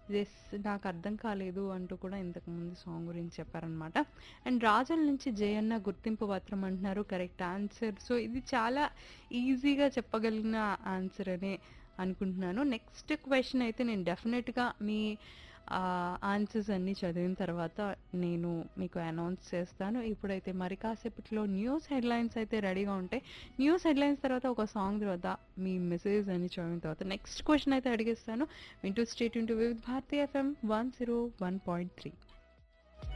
this నాకు అర్థం కాలేదు అంటూ కూడా ఇంతకు ముందు సాంగ్ గురించి చెప్పారనమాట అండ్ రాజుల నుంచి జయన్న గుర్తింపు పత్రం అంటున్నారు కరెక్ట్ ఆన్సర్ సో ఇది చాలా ఈజీగా చెప్పగలిగిన ఆన్సర్ అనే అనుకుంటున్నాను నెక్స్ట్ క్వశ్చన్ అయితే నేను డెఫినెట్గా మీ ఆన్సర్స్ అన్నీ చదివిన తర్వాత నేను మీకు అనౌన్స్ చేస్తాను ఇప్పుడైతే మరి కాసేపట్లో న్యూస్ హెడ్లైన్స్ అయితే రెడీగా ఉంటాయి న్యూస్ హెడ్లైన్స్ తర్వాత ఒక సాంగ్ తర్వాత మీ మెసేజ్ అన్ని చదివిన తర్వాత నెక్స్ట్ క్వశ్చన్ అయితే అడిగేస్తాను వింటూ stay tuned with Bharati FM one zero one point three